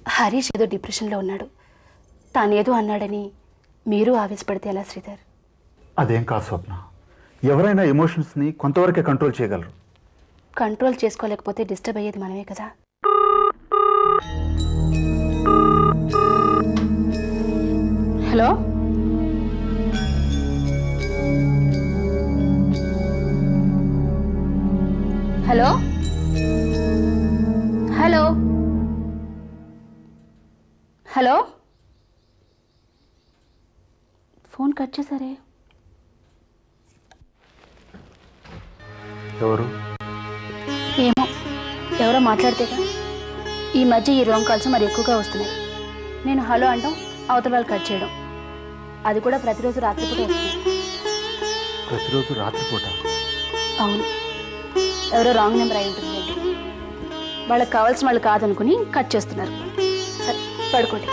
హరీష్ ఏదో డిప్రెషన్లో ఉన్నాడు తానేదో అన్నాడని మీరు ఆవేశపడితే ఎలా శ్రీధర్ అదేం కాదు స్వప్న ఎవరైనా ఎమోషన్స్ని కొంతవరకే కంట్రోల్ చేయగలరు కంట్రోల్ చేసుకోలేకపోతే డిస్టర్బ్ అయ్యేది మనమే కదా hello hello hello hello phone cut చేశారే ఎవరు ఏమో ఎవరో మాట్లాడితేగా ఈ మధ్య ఈ రాంగ్ కాల్స్ మరి ఎక్కువగా వస్తున్నాయి నేను హలో అంటాం అవతల వాళ్ళు కట్ చేయడం అది కూడా ప్రతిరోజు రాత్రిపూట వస్తుంది ప్రతిరోజు రాత్రిపూట అవును ఎవరో రాంగ్ నెంబర్ అయి ఉంటుంది వాళ్ళకి కావాల్సిన వాళ్ళు కాదనుకుని కట్ చేస్తున్నారు సరే పడుకోండి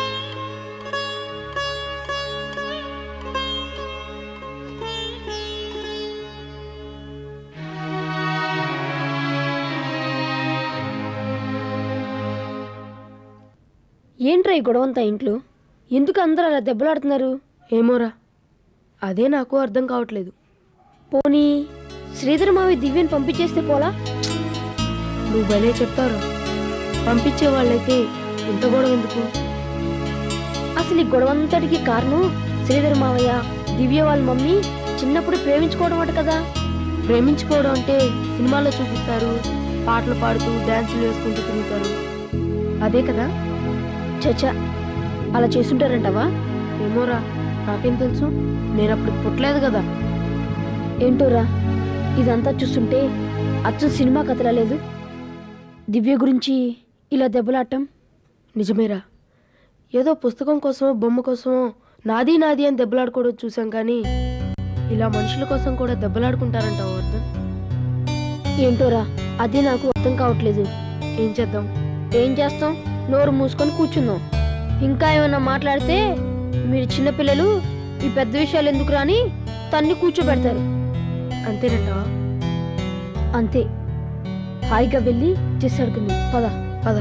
ఏంట్రా ఈ గొడవంతా ఇంట్లో ఎందుకు అందరూ అలా దెబ్బలాడుతున్నారు ఏమోరా అదే నాకు అర్థం కావట్లేదు పోనీ శ్రీధర్ మావి దివ్యని పంపించేస్తే పోలా నువ్వు భలే చెప్తారు పంపించే వాళ్ళైతే ఇంత గొడవ ఎందుకు అసలు ఈ గొడవంతటికి కారణం శ్రీధర్ మావయ్య దివ్య వాళ్ళ మమ్మీ చిన్నప్పుడు ప్రేమించుకోవడం అట కదా ప్రేమించుకోవడం అంటే సినిమాలో చూపిస్తారు పాటలు పాడుతూ డాన్సులు వేసుకుంటూ తిరుగుతారు అదే కదా చచ్చా అలా చేస్తుంటారంటావా ఏమోరా నాకేం తెలుసు నేను అప్పుడు పుట్టలేదు కదా ఏంటోరా ఇదంతా చూస్తుంటే అచ్చం సినిమా కథలా లేదు దివ్య గురించి ఇలా దెబ్బలాడటం నిజమేరా ఏదో పుస్తకం కోసమో బొమ్మ కోసమో నాది నాది అని దెబ్బలాడుకోవడం చూసాం కానీ ఇలా మనుషుల కోసం కూడా దెబ్బలాడుకుంటారంటావు అర్థం ఏంటోరా అది నాకు అర్థం కావట్లేదు ఏం చేద్దాం ఏం చేస్తాం నోరు మూసుకొని కూర్చుందాం ఇంకా ఏమైనా మాట్లాడితే మీరు చిన్నపిల్లలు ఈ పెద్ద విషయాలు ఎందుకు రాని తన్ని కూర్చోబెడతారు అంతేనంటావా అంతే హాయిగా వెళ్ళి చేసి అడుగుంది పద పద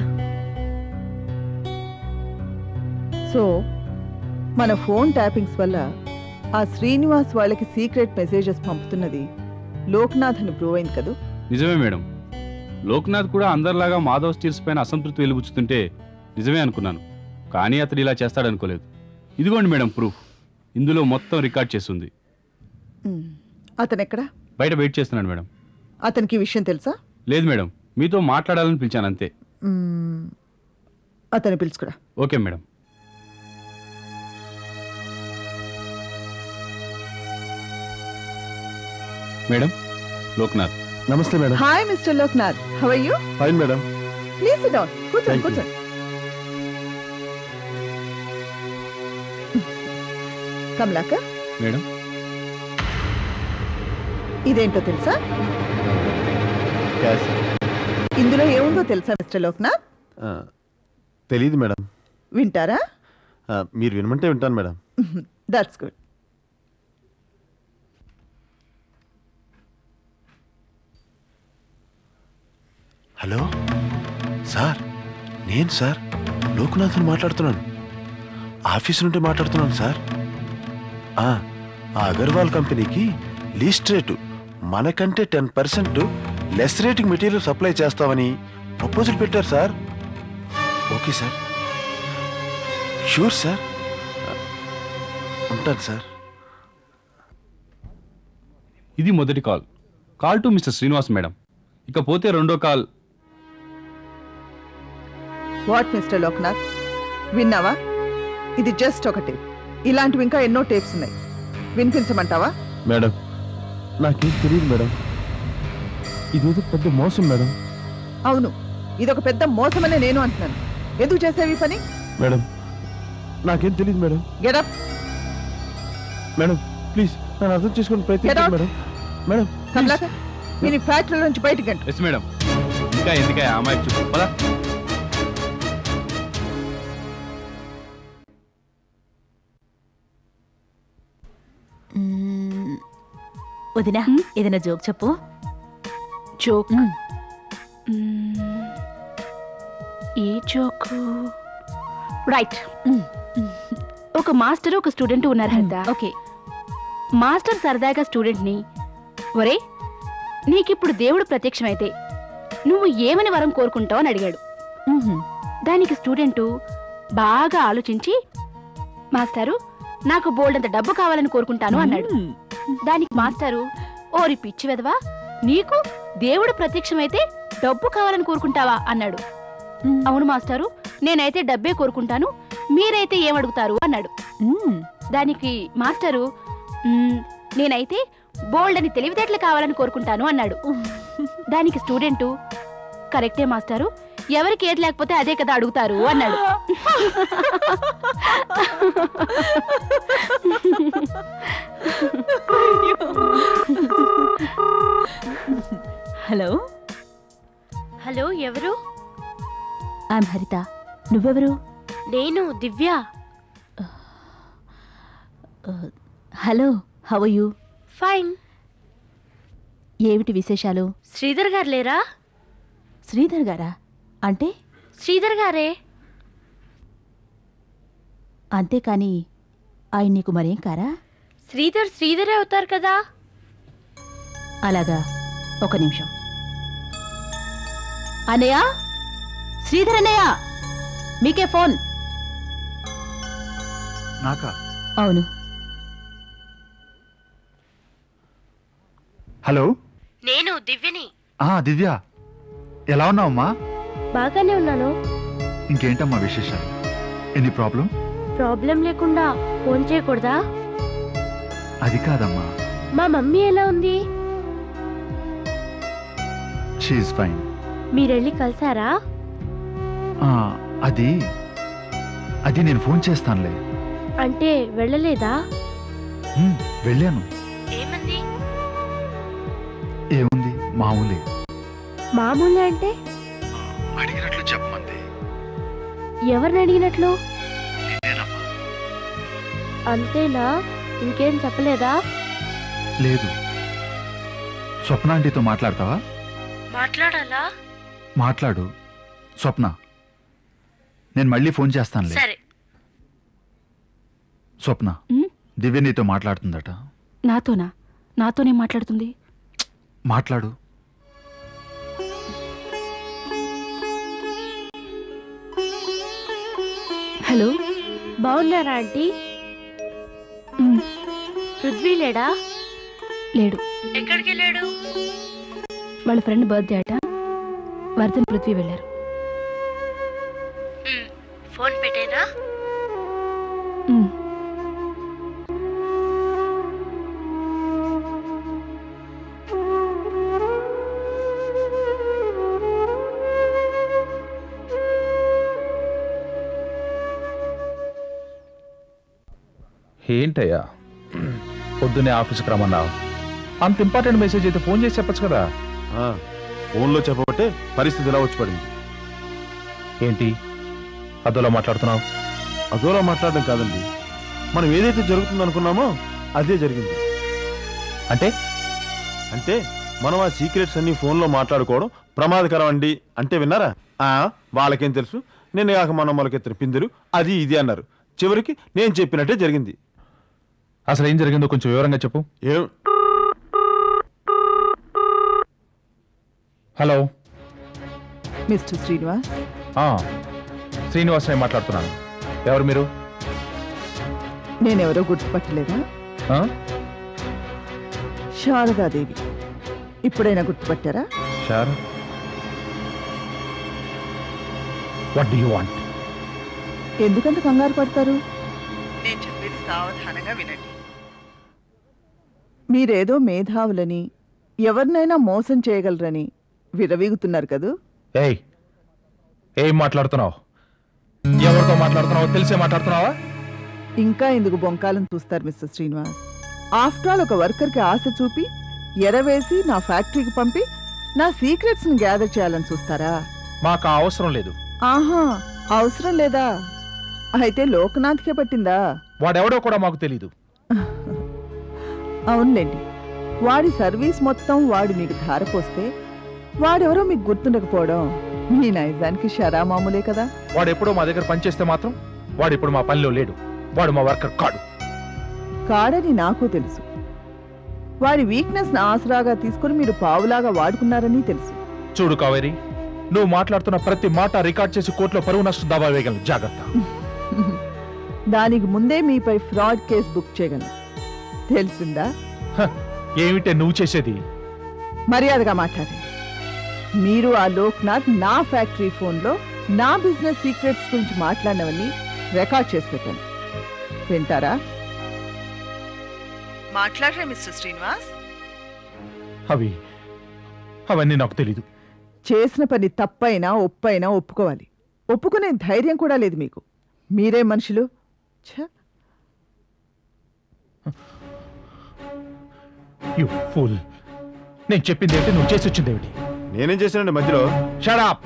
సో మన ఫోన్ ట్యాపింగ్స్ వల్ల ఆ శ్రీనివాస్ వాళ్ళకి సీక్రెట్ మెసేజెస్ పంపుతున్నది లోక్నాథ్ అని ప్రూవ్ అయింది కదూ నిజమే మేడం లోక్నాథ్ కూడా అందరిలాగా మాధవ్ స్టీల్స్ పైన అసంతృప్తి వెలుబుచ్చుతుంటే నిజమే అనుకున్నాను కానీ అతడు ఇలా చేస్తాడనుకోలేదు ఇదిగోండి మేడం ప్రూఫ్ ఇందులో మొత్తం రికార్డ్ చేస్తుంది మ్, అతను ఎక్కడ బయట వెయిట్ చేస్తున్నాను మేడం అతనికి ఈ విషయం తెలుసా లేదు మేడం మీతో మాట్లాడాలని పిలిచాను అంతే మ్, అతను పిలుచుకురా ఓకే మేడం మేడం లోక్నాథ్ నమస్తే madam hi mister Loknath how you fine madam please down కూర్చోండి Thank you. కూర్చోండి కమలాక మేడం ఇదేంటో తెలుసా క్యాష్ ఇందులో ఏముందో తెలుసా మిస్టర్ లోక్నాథ్ తెలియదు మేడం వింటారా ఆ, మీరు వినమంటే వింటాను madam that's good hello sir నేను సార్ లోకనాథన్ మాట్లాడుతున్నాను ఆఫీస్ నుండి మాట్లాడుతున్నాను సార్ ఆ ఆ అగర్వాల్ కంపెనీకి లీస్ట్ రేటు మనకంటే ten percent less rating material supply చేస్తామని ప్రపోజల్ పెట్టారు sir okay sir sure sir ఉంటాను సార్ ఇది మొదటి call call to mister Srinivas madam ఇకపోతే రెండో కాల్ వాట్ మిస్టర్ లోక్నాథ్ విన్నావా ఇది జస్ట్ ఒక టేప్ ఇలాంటివి ఇంకా ఎన్నో టేప్స్ ఉన్నాయి వినిపించమంటావా మేడం నాకేం తెలియదు మేడం ఇదేదో పెద్ద మోసం మేడం అవును ఇదొక పెద్ద మోసమనే నేను అంటున్నాను ఎందుకు చేసేవి పని మేడం నాకేం తెలియదు మేడం గెటప్ మేడం ప్లీజ్ నన్ను అర్థం చేసుకుని Get ప్రయత్నించండి out. Madam madam please. కమలాక నేను ఫ్యాక్టరీ నుంచి బయటికి గంట ఎస్ మేడం ఇంకా ఎందుకే అమ్మాయి చూపు పదా మ్మ్. వదినా ఏదైనా జోక్ చెప్పు జోక్ మ్మ్. మ్మ్. ఏ జోకు రైట్ ఒక మాస్టర్ ఒక స్టూడెంట్ ఉన్నారు హరిత ఓకే మాస్టర్ సరదాగా స్టూడెంట్ని ఒరే నీకిప్పుడు దేవుడు ప్రత్యక్షమైతే నువ్వు ఏమని వరం కోరుకుంటావు అని అడిగాడు దానికి స్టూడెంటు బాగా ఆలోచించి మాస్టారు నాకు బోల్డంత డబ్బు కావాలని కోరుకుంటాను అన్నాడు దానికి మాస్టారు ఓరి పిచ్చి వెదవా నీకు దేవుడు ప్రత్యక్షమైతే డబ్బు కావాలని కోరుకుంటావా అన్నాడు అవును మాస్టారు నేనైతే డబ్బే కోరుకుంటాను మీరైతే ఏమడుగుతారు అన్నాడు దానికి మాస్టరు "మ్మ్, నేనైతే బోల్డ్ అని తెలివితేటలు కావాలని కోరుకుంటాను అన్నాడు దానికి స్టూడెంటు కరెక్టే మాస్టారు ఎవరికి ఏది లేకపోతే అదే కదా అడుగుతారు అన్నాడు హలో హలో ఎవరు ఐఎమ్ హరిత నువ్వెవరు నేను Divya hello how you fine ఏమిటి విశేషాలు శ్రీధర్ గారు లేరా శ్రీధర్ గారా అంటే శ్రీధర్ గారే అంతేకాని ఆయన నీకు మరేం కారా శ్రీధర్ శ్రీధరే అవుతారు కదా అలాగా ఒక నిమిషం అన్నయ్య శ్రీధర్ అన్నయ్య మీకే ఫోన్ నాకా అవును హలో నేను దివ్యని ఆ దివ్య ఎలా ఉన్నావమ్మా బాగానే ఉన్నాను ఇంకేంటమ్మా విశేషాలు ఎనీ ప్రాబ్లం ప్రాబ్లం లేకుండా ఫోన్ చేయకూడదా అది కాదమ్మా మా మమ్మీ ఎలా ఉంది షీఈ్ ఫైన్ మీరెళ్ళి కలిసారా అది అది నేను ఫోన్ చేస్తానులే అంటే వెళ్ళలేదా హ్మ్, వెళ్ళాను ఏమంది ఏముంది మామూలే మామూలు అంటే అడిగినట్లు చెప్పమంది ఎవరిని అడిగినట్లు నేనేనమ్మా అంతేనా ఇంకేం చెప్పలేదా లేదు స్వప్నాంటితో మాట్లాడతావా మాట్లాడాలా మాట్లాడు స్వప్న నేను మళ్ళీ ఫోన్ చేస్తానులే సరే స్వప్న ఉమ్, దివ్య నీతో మాట్లాడుతుందట నాతోనా నాతోనే మాట్లాడుతుంది మాట్లాడు హలో బాగున్నారా ఆంటీ ఉమ్, పృథ్వీ లేడా లేడు ఎక్కడికి వెళ్ళాడు వాళ్ళ ఫ్రెండ్ బర్త్డే అట వర్ధన్ పృథ్వీ వెళ్ళారు ఫోన్ పెట్టేనా ఉమ్, ఏంటయ్యా పొద్దున్నే ఆఫీస్కి రమ్మన్నావు అంత ఇంపార్టెంట్ మెసేజ్ అయితే ఫోన్ చేసి చెప్పొచ్చు కదా ఆ, ఫోన్లో చెప్పబట్టే పరిస్థితి ఇలా వచ్చి పడింది ఏంటి అదోలా మాట్లాడుతున్నావు అదోలా మాట్లాడడం కాదండి మనం ఏదైతే జరుగుతుంది అనుకున్నామో అదే జరిగింది అంటే అంటే మనం ఆ సీక్రెట్స్ అన్ని ఫోన్లో మాట్లాడుకోవడం ప్రమాదకరం అండి అంటే విన్నారా ఆ, వాళ్ళకేం తెలుసు నేను కాక మనం మొలకెత్తిన పిందులు అది ఇది అన్నారు చివరికి నేను చెప్పినట్టే జరిగింది అసలు ఏం జరిగిందో కొంచెం వివరంగా చెప్పు ఏం హలో మిస్టర్ శ్రీనివాస్ ఆ, శ్రీనివాస్ నేను మాట్లాడుతున్నాను ఎవరు మీరు నేనెవరో గుర్తుపట్టలేదా ఆ? శారదాదేవి ఇప్పుడైనా గుర్తుపట్టారా sir what do you want ఎందుకంత కంగారు పడతారు నేను చెప్పేది సావధానంగా వినండి మీరేదో మేధావులని ఎవరినైనా మోసం చేయగలరని విరవీగుతున్నారు కదూ ఏయ్ ఏం మాట్లాడుతున్నావు ఎవరితో మాట్లాడుతున్నావో తెలిసే మాట్లాడుతున్నావా ఇంకా ఎందుకు బొంకాలను చూస్తారు మిస్టర్ శ్రీనివాస్ ఆఫ్టర్ ఆల్ ఒక వర్కర్కి ఆశ చూపి ఎరవేసి నా ఫ్యాక్టరీకి పంపి నా సీక్రెట్స్ని గ్యాదర్ చేయాలని చూస్తారా మాకు ఆ అవసరం లేదు ఆహా అవసరం లేదా అయితే లోకనాథ్కే పట్టిందా వాడెవడో కూడా మాకు తెలీదు అవునులేండి వాడి సర్వీస్ మొత్తం వాడు మీకు ధారపోస్తే వాడెవరో మీకు గుర్తుండకపోవడం మీ నైజానికి షరా మామూలే కదా వాడు ఎప్పుడో మా దగ్గర పనిచేస్తే మాత్రం వాడు ఇప్పుడు మా పనిలో లేడు వాడు మా వర్కర్ కాడు కాడని నాకు తెలుసు వారి వీక్నెస్ ఆసరాగా తీసుకుని మీరు పావులాగా వాడుకున్నారని తెలుసు చూడు కావేరి నువ్వు మాట్లాడుతున్న ప్రతి మాట రికార్డ్ చేసి కోర్టులో పరువు నష్టం దావా వేయగలను జాగ్రత్త దానికి ముందే మీపై ఫ్రాడ్ కేసు బుక్ చేయగలను తెలిసిందా హ, ఏమిటే నువ్వు చేసేది మర్యాదగా మాట్లాడండి మీరు ఆ లోక్నాథ్ నా ఫ్యాక్టరీ ఫోన్లో నా బిజినెస్ సీక్రెట్స్ గురించి మాట్లాడినవన్నీ రికార్డ్ చేసి పెట్టాను వింటారా మాట్లాడరా మిస్టర్ శ్రీనివాస్ అవి అవన్నీ నాకు తెలీదు చేసిన పని తప్పైనా ఒప్పైనా ఒప్పుకోవాలి ఒప్పుకునే ధైర్యం కూడా లేదు మీకు మీరే మనుషులు ఛ యు ఫూల్ నేను చెప్పింది ఏమిటి నువ్వు చేసి వచ్చింది ఏమిటి నేనేం చేశానండి మధ్యలో షడాప్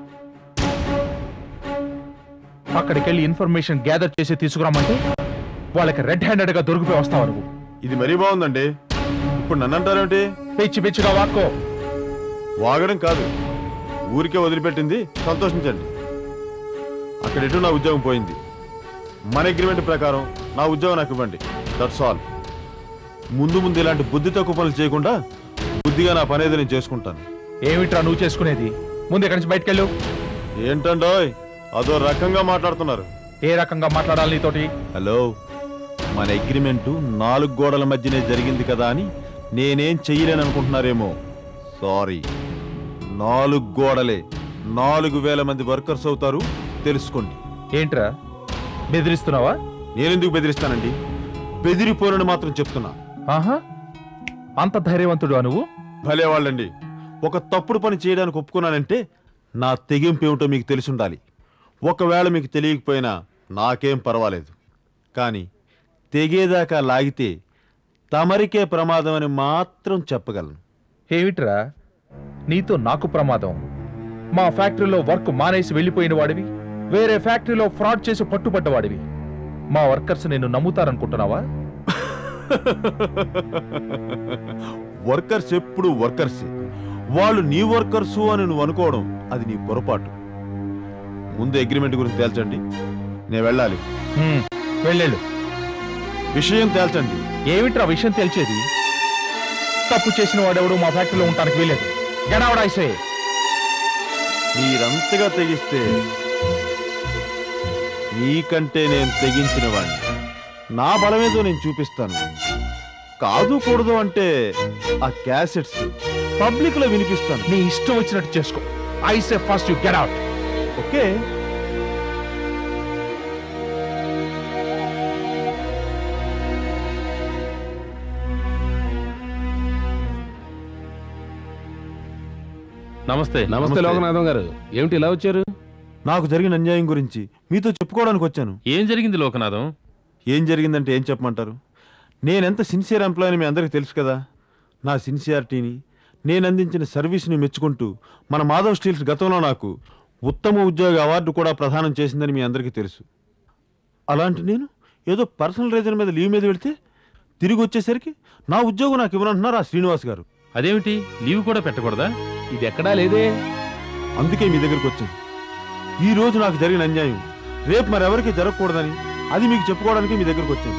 అక్కడికి వెళ్ళి ఇన్ఫర్మేషన్ గ్యాదర్ చేసి తీసుకురామంటే వాళ్ళకి రెడ్ హ్యాండెడ్ గా దొరికిపోయి వస్తావు నువ్వు ఇది మరీ బాగుందండి ఇప్పుడు నన్ను అంటారేమిటి పిచ్చి పిచ్చిగా వాక్కో వాగడం కాదు ఊరికే వదిలిపెట్టింది సంతోషించండి అక్కడ ఎటు నా ఉద్యోగం పోయింది మన అగ్రిమెంట్ ప్రకారం నా ఉద్యోగం నాకు ఇవ్వండి దట్స్ ఆల్ ముందు ముందు ఇలాంటి బుద్ధి తక్కువ పనులు చేయకుండా బుద్ధిగా నా పని ఏదో నేను చేసుకుంటాను ఏమిట్రా నువ్వు చేసుకునేది ముందు ఇక్కడి నుంచి బయటకెళ్ళు ఏంటండోయ్ అదో రకంగా మాట్లాడుతున్నారు ఏ రకంగా మాట్లాడాలి నీతోటి హలో మన అగ్రిమెంటు నాలుగు గోడల మధ్యనే జరిగింది కదా అని నేనేం చెయ్యలేను అనుకుంటున్నారేమో సారీ నాలుగు గోడలే నాలుగు వేల మంది వర్కర్స్ అవుతారు తెలుసుకోండి ఏంట్రా బెదిరిస్తున్నావా నేనెందుకు బెదిరిస్తానండి బెదిరిపోనని మాత్రం చెప్తున్నా ఆహా అంత ధైర్యవంతుడు నువ్వు భలే వాళ్ళండి ఒక తప్పుడు పని చేయడానికి ఒప్పుకున్నానంటే నా తెగింపు ఏమిటో మీకు తెలిసి ఉండాలి ఒకవేళ మీకు తెలియకపోయినా నాకేం పర్వాలేదు కానీ తెగేదాకా లాగితే తమరికే ప్రమాదం అని మాత్రం చెప్పగలను ఏమిట్రా నీతో నాకు ప్రమాదం మా ఫ్యాక్టరీలో వర్క్ మానేసి వెళ్ళిపోయిన వాడివి వేరే ఫ్యాక్టరీలో ఫ్రాడ్ చేసి పట్టుబడ్డవాడివి మా వర్కర్స్ నేను నమ్ముతారనుకుంటున్నావా వర్కర్స్ ఎప్పుడు వర్కర్స్ వాళ్ళు నీ వర్కర్సు అని నువ్వు అనుకోవడం అది నీ పొరపాటు ముందు అగ్రిమెంట్ గురించి తేల్చండి నేను వెళ్ళాలి హ్మ్, వెళ్ళేళ్ళు విషయం తేల్చండి ఏమిట్రా విషయం తెలిసేది తప్పు చేసిన వాడెవడు మా ఫ్యాక్టరీలో ఉండడానికి వీలేదు గడావడాయిసే మీరంతగా తెగిస్తే మీకంటే నేను తెగించిన వాడిని నా బలమేదో నేను చూపిస్తాను కాదు కూడదు అంటే ఆ క్యాసెట్స్ పబ్లిక్ లో వినిపిస్తాను నీ ఇష్టం వచ్చినట్టు చేసుకో I say first you get out okay నమస్తే నమస్తే లోకనాథం గారు ఏమిటి ఇలా వచ్చారు నాకు జరిగిన అన్యాయం గురించి మీతో చెప్పుకోవడానికి వచ్చాను ఏం జరిగింది లోకనాథం ఏం జరిగిందంటే ఏం చెప్పమంటారు నేనెంత సిన్సియర్ ఎంప్లాయీని మీ అందరికీ తెలుసు కదా నా సిన్సియారిటీని నేను అందించిన సర్వీస్ని మెచ్చుకుంటూ మన మాధవ్ స్టీల్స్ గతంలో నాకు ఉత్తమ ఉద్యోగ అవార్డు కూడా ప్రదానం చేసిందని మీ అందరికీ తెలుసు అలాంటి నేను ఏదో పర్సనల్ రీజన్ మీద లీవ్ మీద వెళ్తే తిరిగి వచ్చేసరికి నా ఉద్యోగం నాకు ఇవ్వనంటున్నారు ఆ శ్రీనివాస్ గారు అదేమిటి లీవ్ కూడా పెట్టకూడదా ఇది ఎక్కడా లేదే అందుకే మీ దగ్గరికి వచ్చాను ఈ రోజు నాకు జరిగిన అన్యాయం రేపు మరెవరికి జరగకూడదని అది మీకు చెప్పుకోవడానికి మీ దగ్గరికి వచ్చాను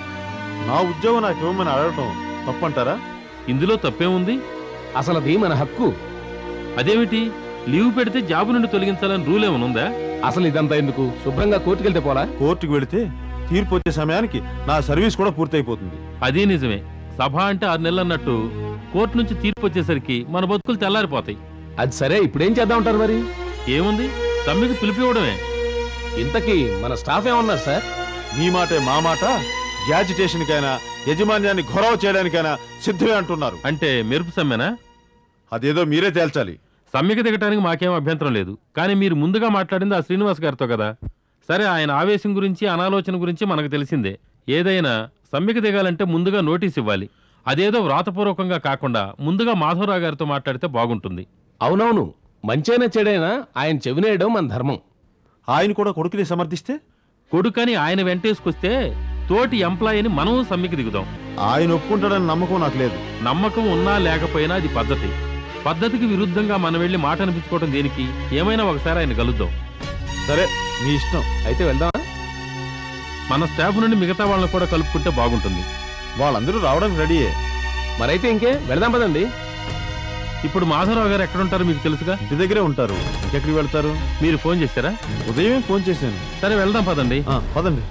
నా ఉద్యోగం నాకు ఇవ్వమని అడగటం తప్పంటారా ఇందులో తప్పేముంది అసలు అది మన హక్కు అదేమిటి లీవ్ పెడితే జాబు నుండి తొలగించాలని రూల్ ఏమైనా ఉందా అసలు ఇదంతా ఎందుకు శుభ్రంగా కోర్టుకెళ్తే పోలా కోర్టుకు వెళితే తీర్పు వచ్చే సమయానికి నా సర్వీస్ కూడా పూర్తయిపోతుంది అదే నిజమే సభ అంటే ఆరు నెలలు అన్నట్టు కోర్టు నుంచి తీర్పు వచ్చేసరికి మన బతుకులు తెల్లారిపోతాయి అది సరే ఇప్పుడేం చేద్దాం ఉంటారు మరి ఏముంది సమ్మెకు పిలిపివ్వడమే ఇంతకీ మన స్టాఫ్ ఏమన్నారు సార్ మీ మాటే మా మాట యాజిటేషన్కైనా యజమాన్యాన్ని గొడవ చేయడానికైనా సిద్ధమే అంటున్నారు అంటే మెరుపు సమ్మెనా అదేదో మీరే తేల్చాలి సమ్మెకి దిగటానికి మాకేం అభ్యంతరం లేదు కానీ మీరు ముందుగా మాట్లాడింది ఆ శ్రీనివాస్ గారితో కదా సరే ఆయన ఆవేశం గురించి అనాలోచన గురించి మనకు తెలిసిందే ఏదైనా సమ్మెకి దిగాలంటే ముందుగా నోటీస్ ఇవ్వాలి అదేదో వ్రాతపూర్వకంగా కాకుండా ముందుగా మాధవరావు గారితో మాట్లాడితే బాగుంటుంది అవునవును మంచైనా చెడైనా ఆయన చెవినేయడం మన ధర్మం ఆయన కూడా కొడుకుని సమర్థిస్తే కొడుకని ఆయన వెంటేసుకొస్తే తోటి ఎంప్లాయీని మనం సమ్మెకి దిగుదాం ఆయన ఒప్పుకుంటాడని నమ్మకం నాకు లేదు నమ్మకం ఉన్నా లేకపోయినా అది పద్ధతి పద్ధతికి విరుద్ధంగా మనం వెళ్ళి మాట అనిపించుకోవడం దేనికి ఏమైనా ఒకసారి ఆయన కలుద్దాం సరే మీ ఇష్టం అయితే వెళ్దామా మన స్టాఫ్ నుండి మిగతా వాళ్ళని కూడా కలుపుకుంటే బాగుంటుంది వాళ్ళందరూ రావడానికి రెడీయే మరైతే ఇంకే వెళదాం పదండి ఇప్పుడు మాధవరావు గారు ఎక్కడుంటారో మీకు తెలుసుగా ఇంటి దగ్గరే ఉంటారు ఎక్కడికి వెళ్తారు మీరు ఫోన్ చేశారా ఉదయమే ఫోన్ చేశాను సరే వెళ్దాం పదండి ఆ, పదండి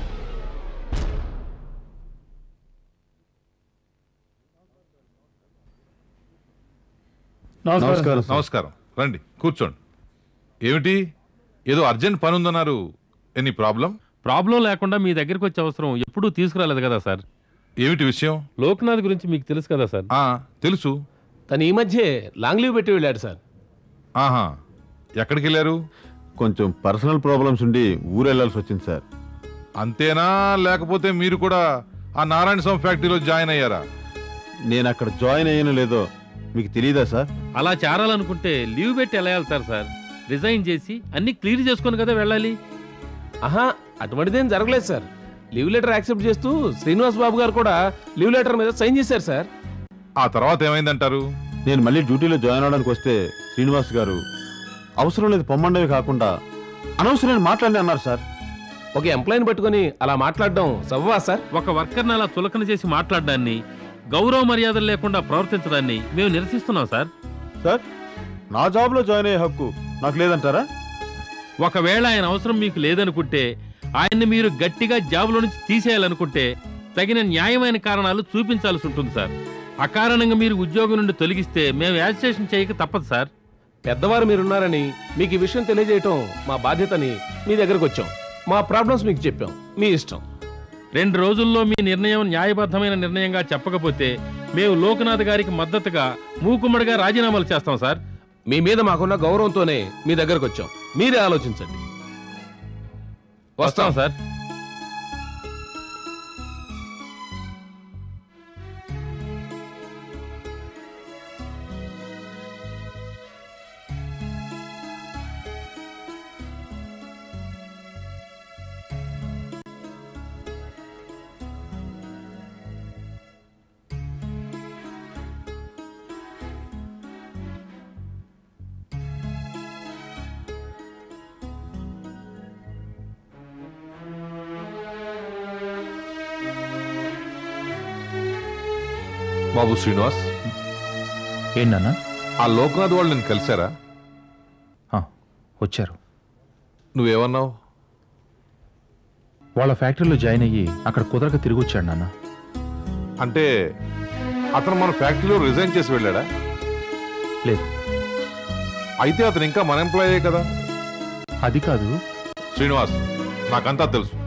నమస్కారం సార్. నమస్కారం రండి కూర్చోండి ఏమిటి ఏదో అర్జెంట్ పని ఉందన్నారు ఎనీ ప్రాబ్లం ప్రాబ్లం లేకుండా మీ దగ్గరికి వచ్చే అవసరం ఎప్పుడూ తీసుకురాలేదు కదా సార్ ఏమిటి విషయం లోక్నాథ్ గురించి మీకు తెలుసు కదా సార్ ఆ తెలుసు తను ఈ మధ్య లాంగ్ లీవ్ పెట్టి వెళ్ళాడు సార్ ఆహా ఎక్కడికి వెళ్ళారు కొంచెం పర్సనల్ ప్రాబ్లమ్స్ ఉండి ఊరు వెళ్ళాల్సి వచ్చింది సార్ అంతేనా లేకపోతే మీరు కూడా ఆ నారాయణ స్వామి ఫ్యాక్టరీలో జాయిన్ అయ్యారా నేను అక్కడ జాయిన్ అయ్యానో లేదో మీకు తెలియదా సార్ అలా చేరాలనుకుంటే లీవ్ పెట్టి ఎలా వెళ్తారు సార్ రిజైన్ చేసి అన్ని క్లియర్ చేసుకొని కదా వెళ్ళాలి ఆహా అటువంటిదేం జరగలేదు సార్ లీవ్ లెటర్ యాక్సెప్ట్ చేస్తూ శ్రీనివాస్ బాబు గారు కూడా లీవ్ లెటర్ మీద సైన్ చేశారు సార్ ఆ తర్వాత ఏమైందంటారు నేను మళ్ళీ డ్యూటీలో జాయిన్ అవడానికి వస్తే శ్రీనివాస్ గారు అవసరం లేదు పొమ్మండవి కాకుండా అనవసరమైన మాట్లాడి అన్నారు సార్ ఒక ఎంప్లాయీని పట్టుకొని అలా మాట్లాడడం సవ్వా సార్ ఒక వర్కర్ని అలా చులకన చేసి మాట్లాడడాన్ని గౌరవ మర్యాదలు లేకుండా ప్రవర్తించడాన్ని మేము నిరసిస్తున్నాం సార్ సార్ నా జాబ్లో జాయిన్ అయ్యే హక్కు నాకు లేదంటారా ఒకవేళ ఆయన అవసరం మీకు లేదనుకుంటే ఆయన్ని మీరు గట్టిగా జాబులో నుంచి తీసేయాలనుకుంటే తగిన న్యాయమైన కారణాలు చూపించాల్సి ఉంటుంది సార్ అకారణంగా మీరు ఉద్యోగం నుండి తొలగిస్తే మేము యాజిటేషన్ చేయక తప్పదు సార్ పెద్దవారు మీరున్నారని మీకు ఈ విషయం తెలియజేయటం మా బాధ్యతని మీ దగ్గరకు వచ్చాం మా ప్రాబ్లమ్స్ మీకు చెప్పాం మీ ఇష్టం రెండు రోజుల్లో మీ నిర్ణయం న్యాయబద్ధమైన నిర్ణయంగా చెప్పకపోతే మేము లోకనాథ్ గారికి మద్దతుగా మూకుమ్మడిగా రాజీనామాలు చేస్తాం సార్ మీ మీద మాకున్న గౌరవంతోనే మీ దగ్గరకు వచ్చాం మీరే ఆలోచించండి వస్తాం సార్ బాబు శ్రీనివాస్ ఏంటన్నా ఆ లోక్నాథ్ వాళ్ళు నేను కలిశారా వచ్చారు నువ్వేమన్నావు వాళ్ళ ఫ్యాక్టరీలో జాయిన్ అయ్యి అక్కడ కుదరక తిరిగి వచ్చాడు నాన్న అంటే అతను మన ఫ్యాక్టరీలో రిజైన్ చేసి వెళ్ళాడా లేదు అయితే అతను ఇంకా మన ఎంప్లాయే కదా అది కాదు శ్రీనివాస్ నాకంతా తెలుసు